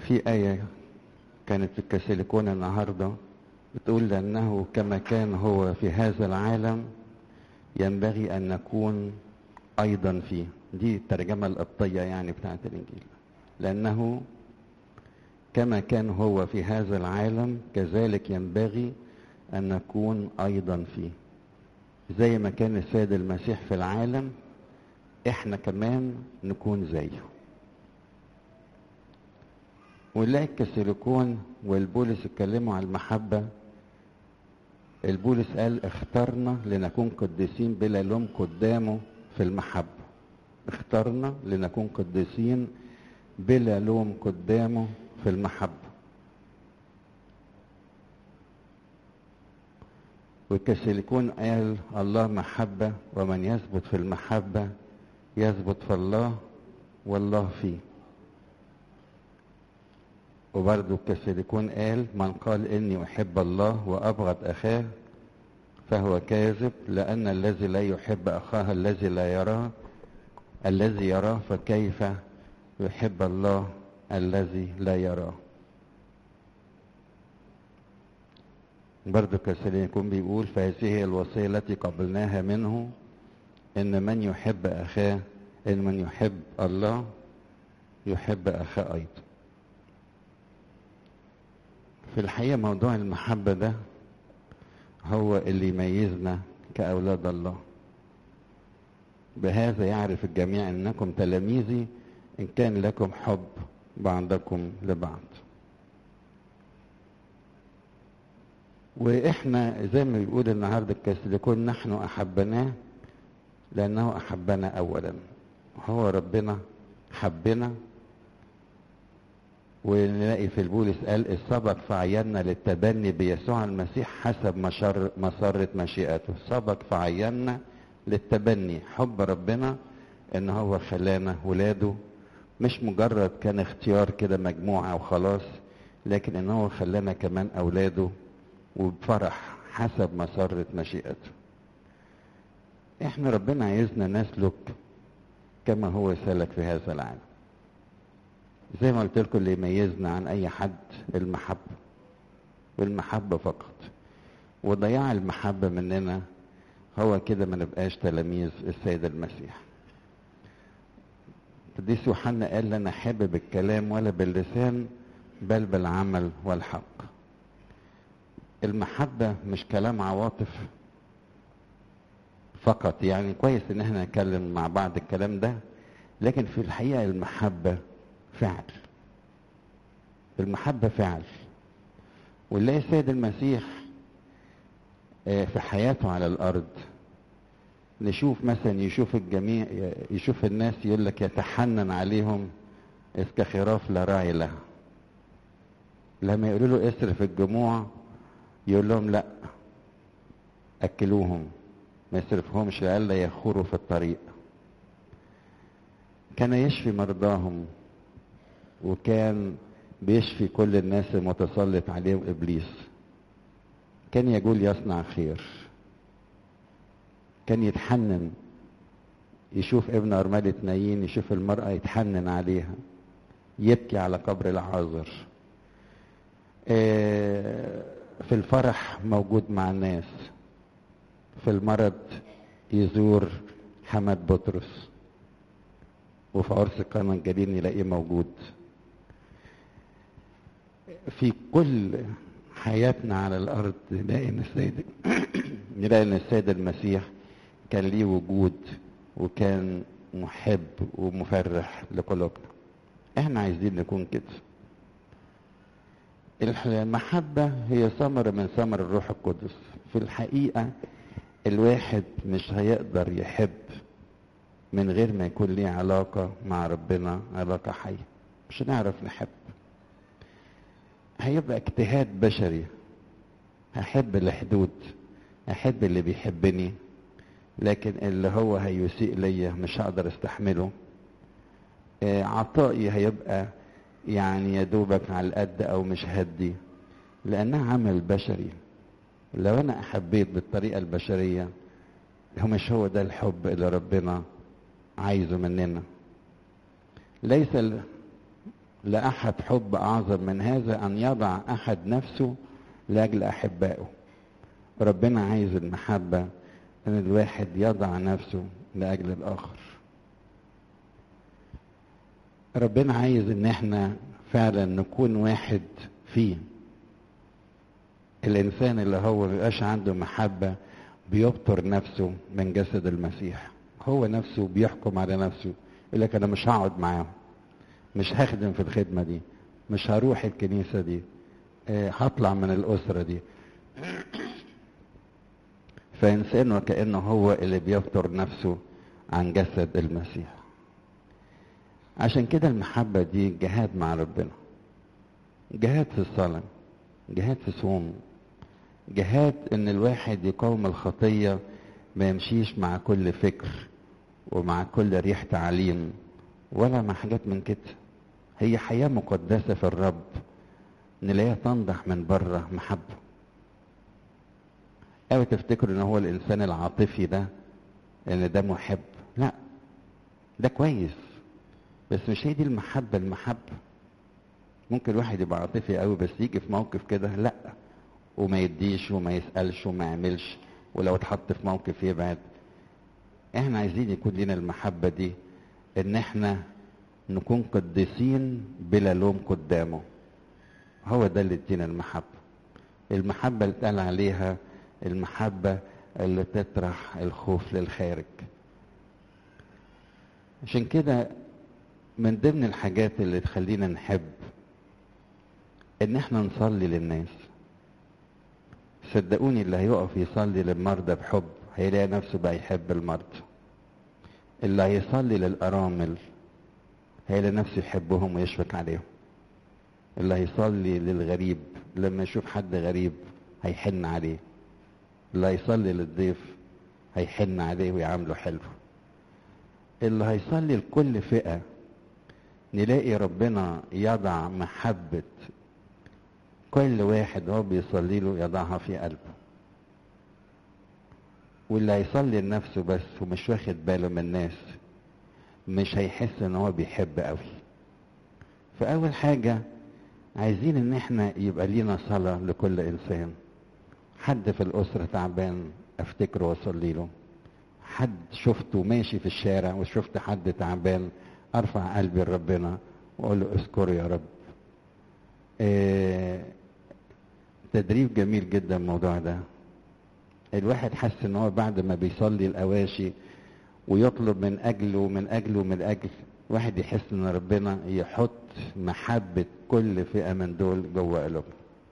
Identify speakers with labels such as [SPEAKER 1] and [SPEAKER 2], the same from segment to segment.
[SPEAKER 1] في آية كانت في الكاسيليكون النهاردة بتقول لأنه كما كان هو في هذا العالم ينبغي أن نكون أيضا فيه دي الترجمة القبطية يعني بتاعت الإنجيل لأنه كما كان هو في هذا العالم كذلك ينبغي أن نكون أيضا فيه زي ما كان السيد المسيح في العالم احنا كمان نكون زيه ونلاقي الكسيليكون والبولس اتكلموا على المحبة البولس قال اخترنا لنكون قديسين بلا لوم قدامه في المحبة اخترنا لنكون قديسين بلا لوم قدامه في المحبة والكسيليكون قال الله محبة ومن يثبت في المحبة يثبت في الله والله فيه وبرضه الكسيليكون قال من قال إني أحب الله وأبغض أخاه فهو كاذب لأن الذي لا يحب أخاه الذي لا يراه الذي يراه فكيف يحب الله الذي لا يراه برضه كسيليكون بيقول فهذه هي الوصية التي قبلناها منه إن من يحب أخاه إن من يحب الله يحب أخاه أيضا في الحقيقة موضوع المحبة ده هو اللي يميزنا كأولاد الله بهذا يعرف الجميع أنكم تلاميذي إن كان لكم حب بعضكم لبعض وإحنا زي ما بيقول النهاردة الكاثوليكون نحن أحبناه لأنه أحبنا أولا هو ربنا حبنا ونلاقي في البولس قال السبق فعينا للتبني بيسوع المسيح حسب مشر مسرة مشيئته سبق فعينا للتبني حب ربنا ان هو خلانا ولاده مش مجرد كان اختيار كده مجموعة وخلاص لكن ان هو خلانا كمان اولاده وبفرح حسب مسرة مشيئته احنا ربنا عايزنا نسلك كما هو سلك في هذا العالم زي ما قلت لكم اللي يميزنا عن اي حد المحبة والمحبة فقط وضياع المحبة مننا هو كده ما نبقاش تلاميذ السيد المسيح قديس يوحنا قال لنا حب بالكلام ولا باللسان بل بالعمل والحق المحبة مش كلام عواطف فقط يعني كويس ان احنا نتكلم مع بعض الكلام ده لكن في الحقيقة المحبة فعل المحبة فعل ونلاقي السيد المسيح في حياته على الأرض نشوف مثلا يشوف الجميع يشوف الناس يقول لك يتحنن عليهم إذ كخراف لا راعي لها لما يقولوا له اصرف الجموع يقول لهم لا أكلوهم ما يصرفهمش لألا يخوروا في الطريق كان يشفي مرضاهم وكان بيشفي كل الناس المتسلط عليهم ابليس كان يقول يصنع خير كان يتحنن يشوف ابن أرملة نايين يشوف المرأة يتحنن عليها يبكي على قبر العازر في الفرح موجود مع الناس في المرض يزور حمد بطرس وفي عرس قانا الجليل نلاقيه موجود في كل حياتنا على الارض نلاقي ان السيد نلاقي ان السيد المسيح كان ليه وجود وكان محب ومفرح لقلوبنا احنا عايزين نكون كده المحبة هي ثمرة من ثمر الروح القدس في الحقيقة الواحد مش هيقدر يحب من غير ما يكون ليه علاقة مع ربنا علاقة حية مش هنعرف نحب هيبقى اجتهاد بشري هحب الحدود احب اللي بيحبني لكن اللي هو هيسيء ليا مش هقدر استحمله آه عطائي هيبقى يعني يا دوبك على القد او مش هدي لانها عمل بشري لو انا احبيت بالطريقه البشريه هو مش هو ده الحب اللي ربنا عايزه مننا ليس ال... لأحد حب أعظم من هذا أن يضع أحد نفسه لأجل أحبائه ربنا عايز المحبة أن الواحد يضع نفسه لأجل الآخر ربنا عايز ان احنا فعلا نكون واحد فيه الانسان اللي هو مبيبقاش عنده محبة بيبطر نفسه من جسد المسيح هو نفسه بيحكم على نفسه يقول لك انا مش هقعد معاهم مش هخدم في الخدمة دي مش هروح الكنيسة دي آه، هطلع من الأسرة دي فإنسان وكأنه هو اللي بيفطر نفسه عن جسد المسيح عشان كده المحبة دي جهاد مع ربنا جهاد في الصلاة جهاد في صوم جهاد ان الواحد يقاوم الخطية ما يمشيش مع كل فكر ومع كل ريح تعليم ولا مع حاجات من كده هي حياة مقدسة في الرب نلاقيها تنضح من بره محبة اوي تفتكروا ان هو الانسان العاطفي ده ان ده محب لا ده كويس بس مش هي دي المحبة المحبة ممكن الواحد يبقى عاطفي قوي بس يجي في موقف كده لا وما يديش وما يسألش وما يعملش ولو اتحط في موقف يبعد احنا عايزين يكون لنا المحبة دي ان احنا نكون قديسين بلا لوم قدامه هو ده اللي ادينا المحبة المحبة اللي اتقال عليها المحبة اللي تطرح الخوف للخارج عشان كده من ضمن الحاجات اللي تخلينا نحب ان احنا نصلي للناس صدقوني اللي هيقف يصلي للمرضى بحب هيلاقي نفسه بقى يحب المرضى اللي هيصلي للارامل هيلاقي نفسه يحبهم ويشفق عليهم اللي هيصلي للغريب لما يشوف حد غريب هيحن عليه اللي هيصلي للضيف هيحن عليه ويعامله حلو اللي هيصلي لكل فئة نلاقي ربنا يضع محبة كل واحد هو بيصلي له يضعها في قلبه واللي هيصلي لنفسه بس ومش واخد باله من الناس مش هيحس ان هو بيحب قوي فاول حاجة عايزين ان احنا يبقى لينا صلاة لكل انسان حد في الاسرة تعبان افتكره واصلي له حد شفته ماشي في الشارع وشفت حد تعبان ارفع قلبي لربنا واقول له اذكره يا رب آه تدريب جميل جدا الموضوع ده الواحد حس ان هو بعد ما بيصلي الاواشي ويطلب من اجله ومن اجله ومن اجل واحد يحس ان ربنا يحط محبة كل فئة من دول جوه قلوبنا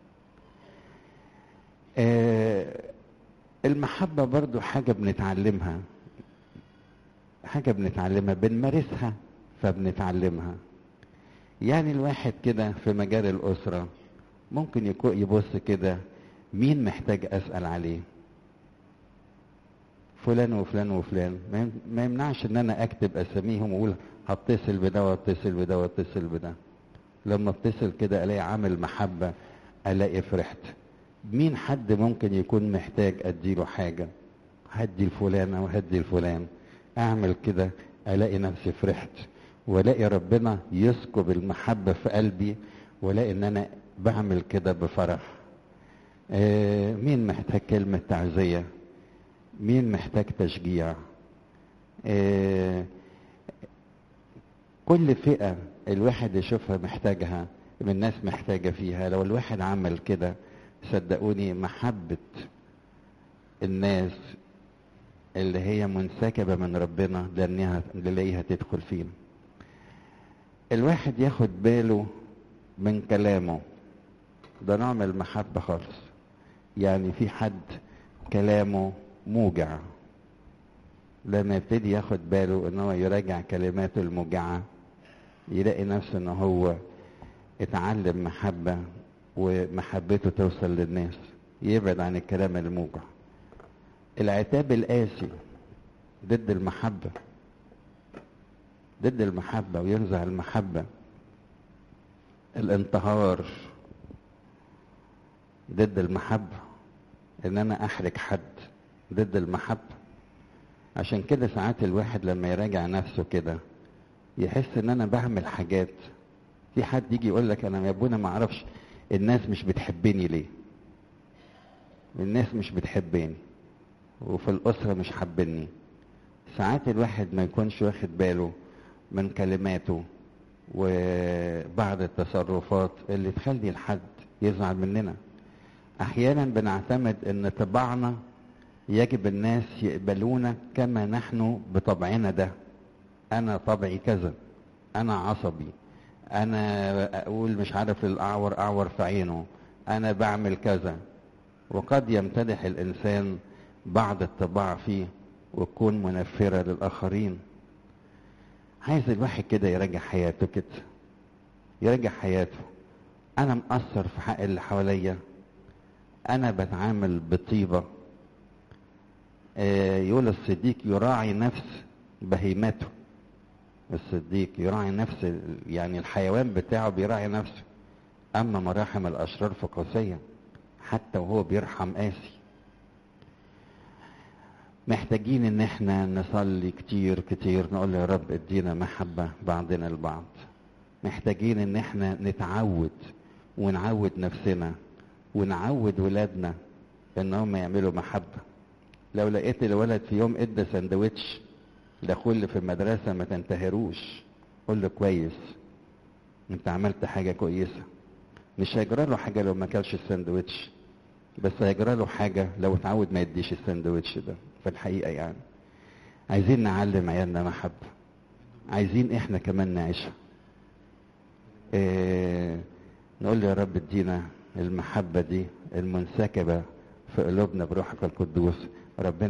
[SPEAKER 1] آه المحبة برضو حاجة بنتعلمها حاجة بنتعلمها بنمارسها فبنتعلمها يعني الواحد كده في مجال الأسرة ممكن يكون يبص كده مين محتاج أسأل عليه فلان وفلان وفلان ما يمنعش ان انا اكتب اساميهم واقول هتصل بده واتصل بده واتصل بده لما اتصل كده الاقي عامل محبة الاقي فرحت مين حد ممكن يكون محتاج اديله حاجة هدي الفلانة وهدي الفلان اعمل كده الاقي نفسي فرحت والاقي ربنا يسكب المحبة في قلبي والاقي ان انا بعمل كده بفرح آه مين محتاج كلمة تعزية مين محتاج تشجيع آه كل فئة الواحد يشوفها محتاجها من الناس محتاجة فيها لو الواحد عمل كده صدقوني محبة الناس اللي هي منسكبة من ربنا لأنها نلاقيها تدخل فينا الواحد ياخد باله من كلامه ده نوع من المحبة خالص يعني في حد كلامه موجع لما يبتدي ياخد باله ان هو يراجع كلماته الموجعة يلاقي نفسه ان هو اتعلم محبة ومحبته توصل للناس يبعد عن الكلام الموجع العتاب القاسي ضد المحبة ضد المحبة وينزع المحبة الانتهار ضد المحبة ان انا احرج حد ضد المحبة عشان كده ساعات الواحد لما يراجع نفسه كده يحس ان انا بعمل حاجات في حد يجي يقول لك انا يا ابونا ما اعرفش الناس مش بتحبني ليه الناس مش بتحبني وفي الاسره مش حابيني ساعات الواحد ما يكونش واخد باله من كلماته وبعض التصرفات اللي تخلي الحد يزعل مننا احيانا بنعتمد ان طباعنا يجب الناس يقبلونا كما نحن بطبعنا ده انا طبعي كذا انا عصبي انا اقول مش عارف الاعور اعور في عينه انا بعمل كذا وقد يمتدح الانسان بعض الطباع فيه وتكون منفره للاخرين عايز الواحد كده يراجع حياته كده يراجع حياته انا مقصر في حق اللي حواليا انا بتعامل بطيبه آه يقول الصديق يراعي نفس بهيمته الصديق يراعي نفس يعني الحيوان بتاعه بيراعي نفسه اما مراحم الاشرار فقاسيه حتى وهو بيرحم قاسي محتاجين ان احنا نصلي كتير كتير نقول يا رب ادينا محبة بعضنا البعض محتاجين ان احنا نتعود ونعود نفسنا ونعود ولادنا ان هم يعملوا محبة لو لقيت الولد في يوم ادى سندوتش لاخوه اللي في المدرسة ما تنتهروش قول له كويس انت عملت حاجة كويسة مش هيجرى له حاجة لو ما كلش السندوتش بس هيجرى له حاجة لو اتعود ما يديش السندوتش ده في الحقيقة يعني عايزين نعلم عيالنا محبة عايزين احنا كمان نعيشها اه نقول له يا رب ادينا المحبة دي المنسكبة في قلوبنا بروحك القدوس ربنا